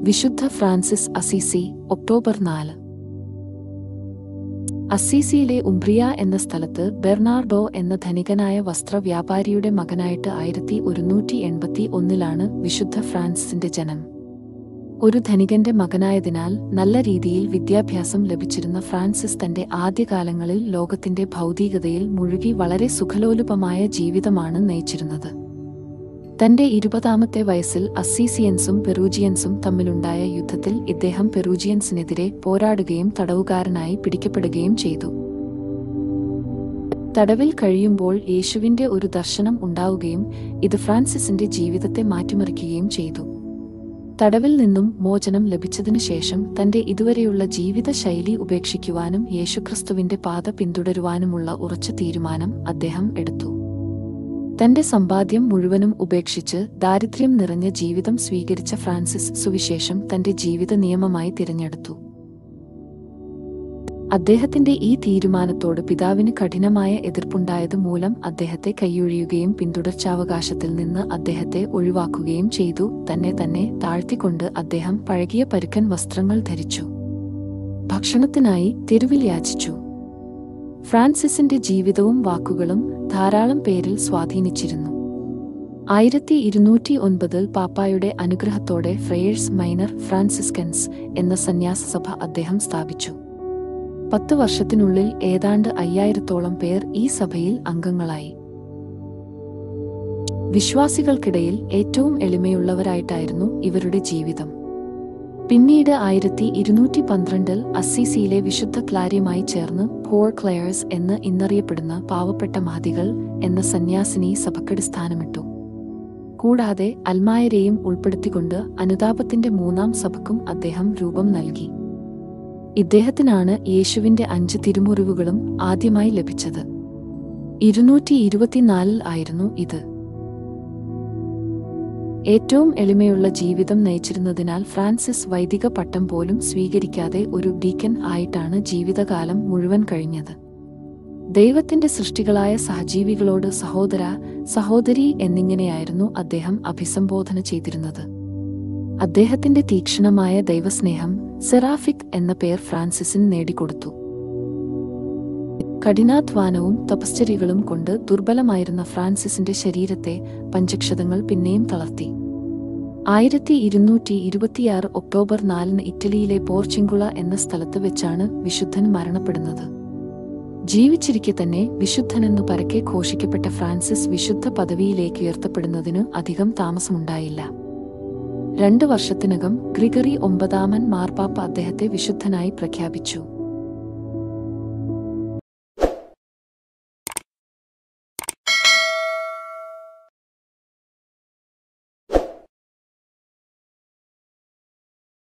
വിശുദ്ധ Francis Assisi October നാല് അസീസിയിലെ Umbria എന്ന സ്ഥലത്ത് ബെർണാർഡോ എന്ന ധനികനായ വസ്ത്രവ്യാപാരിയുടെ മകനായിട്ട് ആയിരത്തി ഒരുന്നൂറ്റി എൺപത്തി ഒന്നിലാണ് വിശുദ്ധ ഫ്രാൻസിസിന്റെ ജനനം ഒരു ധനികന്റെ മകനായതിനാൽ നല്ല രീതിയിൽ വിദ്യാഭ്യാസം ലഭിച്ചിരുന്ന ഫ്രാൻസിസ് തന്റെ ആദ്യകാലങ്ങളിൽ ലോകത്തിന്റെ ഭൗതികതയിൽ മുഴുകി വളരെ സുഖലോലുപമായ ജീവിതമാണ് നയിച്ചിരുന്നത് തന്റെ ഇരുപതാമത്തെ വയസ്സിൽ അസീസിയൻസും പെറൂജിയൻസും തമ്മിലുണ്ടായ യുദ്ധത്തിൽ ഇദ്ദേഹം പെറൂജിയൻസിനെതിരെ പോരാടുകയും തടവുകാരനായി പിടിക്കപ്പെടുകയും ചെയ്തു തടവിൽ കഴിയുമ്പോൾ യേശുവിന്റെ ഒരു ദർശനം ഉണ്ടാവുകയും ഇത് ഫ്രാൻസിസിന്റെ ജീവിതത്തെ മാറ്റിമറിക്കുകയും ചെയ്തു തടവിൽ നിന്നും മോചനം ലഭിച്ചതിനു ശേഷം തന്റെ ഇതുവരെയുള്ള ജീവിത ശൈലി ഉപേക്ഷിക്കുവാനും യേശുക്രിസ്തുവിന്റെ പാത പിന്തുടരുവാനുമുള്ള ഉറച്ച തീരുമാനം അദ്ദേഹം എടുത്തു തന്റെ സമ്പാദ്യം മുഴുവനും ഉപേക്ഷിച്ച് ദാരിദ്ര്യം നിറഞ്ഞ ജീവിതം സ്വീകരിച്ച ഫ്രാൻസിസ് സുവിശേഷം തന്റെ ജീവിത നിയമമായി തിരഞ്ഞെടുത്തു അദ്ദേഹത്തിന്റെ ഈ തീരുമാനത്തോട് പിതാവിന് കഠിനമായ എതിർപ്പുണ്ടായത് മൂലം അദ്ദേഹത്തെ കൈയൊഴിയുകയും പിന്തുടർച്ചാവകാശത്തിൽ നിന്ന് അദ്ദേഹത്തെ ഒഴിവാക്കുകയും ചെയ്തു തന്നെ തന്നെ താഴ്ത്തിക്കൊണ്ട് അദ്ദേഹം പഴകിയ പരുക്കൻ വസ്ത്രങ്ങൾ ധരിച്ചു ഭക്ഷണത്തിനായി തെരുവിൽ യാചിച്ചു ഫ്രാൻസിസിന്റെ ജീവിതവും വാക്കുകളും ധാരാളം പേരിൽ സ്വാധീനിച്ചിരുന്നു ആയിരത്തി ഇരുന്നൂറ്റി ഒൻപതിൽ പാപ്പായുടെ അനുഗ്രഹത്തോടെ ഫ്രയേഴ്സ് മൈനർ ഫ്രാൻസിസ്കൻസ് എന്ന സന്യാസസഭ അദ്ദേഹം സ്ഥാപിച്ചു പത്ത് വർഷത്തിനുള്ളിൽ ഏതാണ്ട് അയ്യായിരത്തോളം പേർ ഈ സഭയിൽ അംഗങ്ങളായി വിശ്വാസികൾക്കിടയിൽ ഏറ്റവും എളിമയുള്ളവരായിട്ടായിരുന്നു ഇവരുടെ ജീവിതം പിന്നീട് ആയിരത്തി ഇരുന്നൂറ്റി പന്ത്രണ്ടിൽ അസീസിയിലെ വിശുദ്ധ ക്ലാര്യമായി ചേർന്ന് പോർ ക്ലെയേഴ്സ് എന്ന് ഇന്നറിയപ്പെടുന്ന പാവപ്പെട്ട മഹതികൾ എന്ന സന്യാസിനി സഭക്കടി സ്ഥാനമിട്ടു കൂടാതെ അൽമായരെയും ഉൾപ്പെടുത്തിക്കൊണ്ട് അനുതാപത്തിന്റെ മൂന്നാം സഭക്കും അദ്ദേഹം രൂപം നൽകി ഇദ്ദേഹത്തിനാണ് യേശുവിന്റെ അഞ്ച് തിരുമുറിവുകളും ആദ്യമായി ലഭിച്ചത് ഇരുന്നൂറ്റി ഇരുപത്തിനാലിൽ ആയിരുന്നു ഇത് ഏറ്റവും എളിമയുള്ള ജീവിതം നയിച്ചിരുന്നതിനാൽ ഫ്രാൻസിസ് വൈദിക പട്ടം പോലും സ്വീകരിക്കാതെ ഒരു ഡീക്കൻ ആയിട്ടാണ് ജീവിതകാലം മുഴുവൻ കഴിഞ്ഞത് ദൈവത്തിന്റെ സൃഷ്ടികളായ സഹജീവികളോട് സഹോദര സഹോദരി എന്നിങ്ങനെയായിരുന്നു അദ്ദേഹം അഭിസംബോധന ചെയ്തിരുന്നത് അദ്ദേഹത്തിന്റെ തീക്ഷണമായ ദൈവസ്നേഹം സെറാഫിക് എന്ന പേർ ഫ്രാൻസിസിന് നേടിക്കൊടുത്തു കഠിനാധ്വാനവും തപശ്ചര്യകളും കൊണ്ട് ദുർബലമായിരുന്ന ഫ്രാൻസിസിന്റെ ശരീരത്തെ പഞ്ചക്ഷതങ്ങൾ പിന്നെയും തളർത്തി ആയിരത്തി ഇരുന്നൂറ്റി ഇരുപത്തിയാറ് ഒക്ടോബർ നാലിന് ഇറ്റലിയിലെ പോർച്ചിങ്കുള എന്ന സ്ഥലത്ത് വെച്ചാണ് വിശുദ്ധൻ മരണപ്പെടുന്നത് ജീവിച്ചിരിക്കെ തന്നെ വിശുദ്ധനെന്നു പരക്കെ ഘോഷിക്കപ്പെട്ട ഫ്രാൻസിസ് വിശുദ്ധ പദവിയിലേക്ക് ഉയർത്തപ്പെടുന്നതിന് അധികം താമസമുണ്ടായില്ല രണ്ടു വർഷത്തിനകം ഗ്രിഗറി ഒമ്പതാമൻ മാർപ്പാപ്പ അദ്ദേഹത്തെ വിശുദ്ധനായി പ്രഖ്യാപിച്ചു